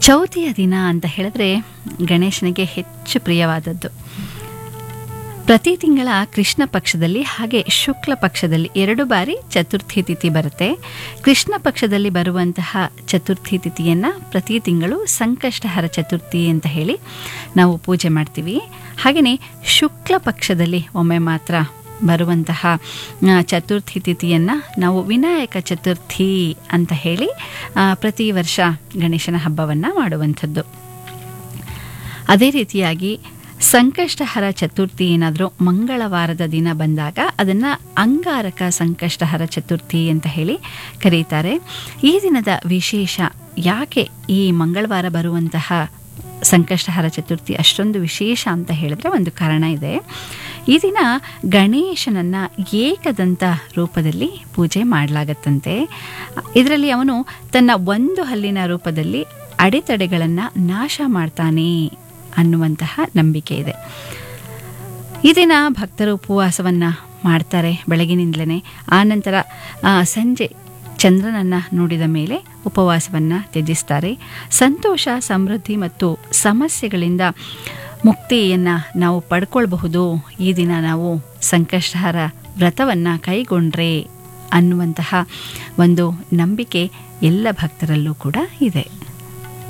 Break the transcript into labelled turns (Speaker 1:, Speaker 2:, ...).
Speaker 1: ಚೌತಿಯ ದಿನ ಅಂತ ಹೇಳಿದ್ರೆ ಗಣೇಶನಿಗೆ ಹೆಚ್ಚು ಪ್ರಿಯವಾದದ್ದು ಪ್ರತಿ ತಿಂಗಳ ಕೃಷ್ಣ ಪಕ್ಷದಲ್ಲಿ ಹಾಗೆ ಶುಕ್ಲ ಪಕ್ಷದಲ್ಲಿ ಎರಡು ಬಾರಿ ಚತುರ್ಥಿ ತಿಥಿ ಬರುತ್ತೆ ಕೃಷ್ಣ ಪಕ್ಷದಲ್ಲಿ ಬರುವಂತಹ ಚತುರ್ಥಿ ತಿಥಿಯನ್ನು ಪ್ರತಿ ತಿಂಗಳು ಸಂಕಷ್ಟಹರ ಚತುರ್ಥಿ ಅಂತ ಹೇಳಿ ನಾವು ಪೂಜೆ ಮಾಡ್ತೀವಿ ಹಾಗೆಯೇ ಶುಕ್ಲ ಪಕ್ಷದಲ್ಲಿ ಒಮ್ಮೆ ಮಾತ್ರ ಬರುವಂತಹ ಆ, ಚತುರ್ಥಿ ತಿಥಿಯನ್ನು ನಾವು ವಿನಾಯಕ ಚತುರ್ಥಿ ಅಂತ ಹೇಳಿ ಆ, ಪ್ರತಿ ವರ್ಷ ಗಣೇಶನ ಹಬ್ಬವನ್ನು ಮಾಡುವಂಥದ್ದು ಅದೇ ರೀತಿಯಾಗಿ ಸಂಕಷ್ಟಹರ ಚತುರ್ಥಿ ಏನಾದರೂ ಮಂಗಳವಾರದ ದಿನ ಬಂದಾಗ ಅದನ್ನು ಅಂಗಾರಕ ಸಂಕಷ್ಟಹರ ಚತುರ್ಥಿ ಅಂತ ಹೇಳಿ ಕರೀತಾರೆ ಈ ದಿನದ ವಿಶೇಷ ಯಾಕೆ ಈ ಮಂಗಳವಾರ ಬರುವಂತಹ ಸಂಕಷ್ಟಹರ ಚತುರ್ಥಿ ಅಷ್ಟೊಂದು ವಿಶೇಷ ಅಂತ ಹೇಳಿದ್ರೆ ಒಂದು ಕಾರಣ ಇದೆ ಈ ದಿನ ಗಣೇಶನನ್ನ ಏಕದಂತ ರೂಪದಲ್ಲಿ ಪೂಜೆ ಮಾಡಲಾಗತ್ತಂತೆ ಇದರಲ್ಲಿ ಅವನು ತನ್ನ ಒಂದು ಹಲ್ಲಿನ ರೂಪದಲ್ಲಿ ಅಡೆತಡೆಗಳನ್ನು ನಾಶ ಮಾಡ್ತಾನೆ ಅನ್ನುವಂತಹ ನಂಬಿಕೆ ಇದೆ ಈ ದಿನ ಭಕ್ತರು ಉಪವಾಸವನ್ನು ಮಾಡ್ತಾರೆ ಬೆಳಗಿನಿಂದಲೇ ಆನಂತರ ಆ, ಸಂಜೆ ಚಂದ್ರನನ್ನು ನೋಡಿದ ಮೇಲೆ ಉಪವಾಸವನ್ನು ತ್ಯಜಿಸ್ತಾರೆ ಸಂತೋಷ ಸಮೃದ್ಧಿ ಮತ್ತು ಸಮಸ್ಯೆಗಳಿಂದ ಮುಕ್ತಿಯನ್ನು ನಾವು ಪಡ್ಕೊಳ್ಬಹುದು ಈ ದಿನ ನಾವು ಸಂಕಷ್ಟಹರ ವ್ರತವನ್ನು ಕೈಗೊಂಡ್ರೆ ಅನ್ನುವಂತಹ ಒಂದು ನಂಬಿಕೆ ಎಲ್ಲ ಭಕ್ತರಲ್ಲೂ ಕೂಡ ಇದೆ